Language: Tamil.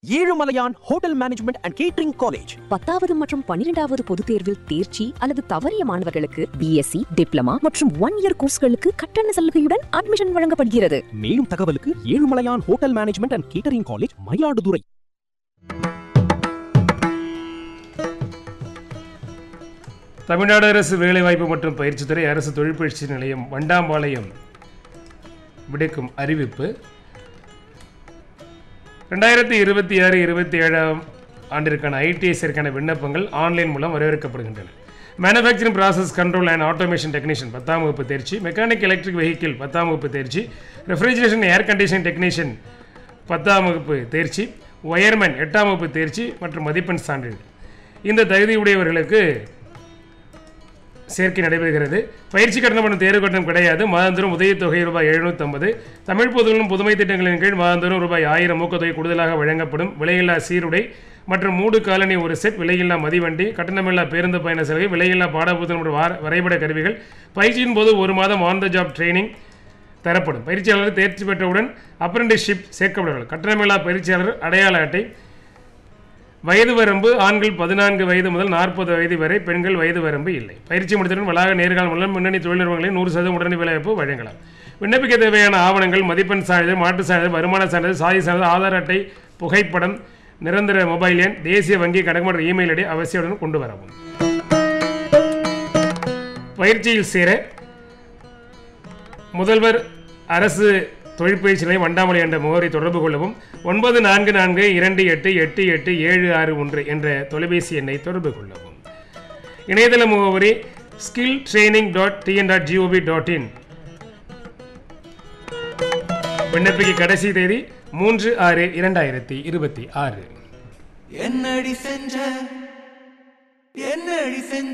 Ezhumalaiyan hotel management and catering college பத்தாவது மற்றும் பன்னிரெண்டாவது பொதுத் தேர்வில் தேர்ச்சி அல்லது தவறிய மாணவர்களுக்கு பிஎஸ்சி டிப்ளமா மற்றும் ஒன் இயர் கோர்ஸ்களுக்கு கட்டண சலுகையுடன் அட்மிஷன் வழங்கப்படுகிறது மேலும் தகவலுக்கு Ezhumalaiyan hotel management and catering college Mayiladuthurai Tamil Nadu அரசு வேலைவாய்ப்பு மற்றும் பயிற்சித்துறை அரசு தொழிற்பயிற்சி நிலையம் வண்டாம்பாளையம் விடுக்கும் அறிவிப்பு ரெண்டாயிரத்தி இருபத்தி ஆறு இருபத்தி ஏழாம் ஆண்டிற்கான ஐடிஎஸ்ஸிற்கான விண்ணப்பங்கள் ஆன்லைன் மூலம் வரவேற்கப்படுகின்றன manufacturing process control and automation technician பத்தாம் வகுப்பு தேர்ச்சி மெக்கானிக் எலக்ட்ரிக் வெஹிக்கிள் பத்தாம் வகுப்பு தேர்ச்சி ரெஃப்ரிஜரேஷன் ஏர் கண்டிஷன் டெக்னீஷியன் பத்தாம் வகுப்பு தேர்ச்சி ஒயர்மேன் எட்டாம் வகுப்பு தேர்ச்சி மற்றும் மதிப்பெண் சான்றிதழ் இந்த தகுதியுடையவர்களுக்கு சேர்க்கை நடைபெறுகிறது பயிற்சி கட்டணம் மற்றும் தேர்வு கட்டணம் கிடையாது மாதந்தோறும் உதவித்தொகை ரூபாய் எழுநூற்றம்பது தமிழ் பொதுவிலும் புதுமை திட்டங்களின் கீழ் மாதந்தோறும் ரூபாய் ஆயிரம் ஊக்கத்தொகை கூடுதலாக வழங்கப்படும் விலையில்லா சீருடை மற்றும் மூடு காலனி ஒரு செட் விலையில்லா மதிவண்டி கட்டணமில்லா பேருந்து பயண சலுகை விலையில்லா பாடப்புத்தகம் மற்றும் வார- வரைபட கருவிகள் பயிற்சியின் போது ஒரு மாதம் ஆன் த ஜாப் ட்ரைனிங் தரப்படும் பயிற்சியாளர் தேர்ச்சி பெற்றவுடன் அப்ரண்டிஸ்ஷிப் சேர்க்கப்படுவார்கள் கட்டணமில்லா பயிற்சியாளர் அடையாள அட்டை வயது வரம்பு ஆண்கள் பதினான்கு வயது முதல் நாற்பது வயது வரை பெண்கள் வயது வரம்பு இல்லை பயிற்சி முடித்தவுடன் வளாக நேர்காணல் மூலம் முன்னணி தொழில் நிறுவனங்களில் நூறு சதவீதம் உடனடி வேலைவாய்ப்பு வழங்கலாம் விண்ணப்பிக்க தேவையான ஆவணங்கள் மதிப்பெண் சான்றிதழ் மாட்டு சான்றிதழ் வருமான சான்றிதழ் சாதி சான்றிதழ் ஆதார் அட்டை புகைப்படம் நிரந்தர மொபைல் எண் தேசிய வங்கி கணக்கு மற்றும் இமெயில் ஐடி அவசியத்துடன் கொண்டு வரவும் பயிற்சியில் சேர முதல்வர் அரசு தொழிற்பயிற்சி நிலையம் வண்டாமலை என்ற முகவரி தொடர்பு கொள்ளவும் ஒன்பது நான்கு நான்கு இரண்டு எட்டு எட்டு எட்டு ஏழு ஆறு ஒன்று என்ற தொலைபேசி எண்ணை தொடர்பு கொள்ளவும் இணையதள முகவரி skill training dot TN dot gov dot in விண்ணப்பிக்க கடைசி தேதி மூன்று ஆறு இரண்டாயிரத்தி இருபத்தி ஆறு என்னடி செஞ்ச என்னடி செஞ்ச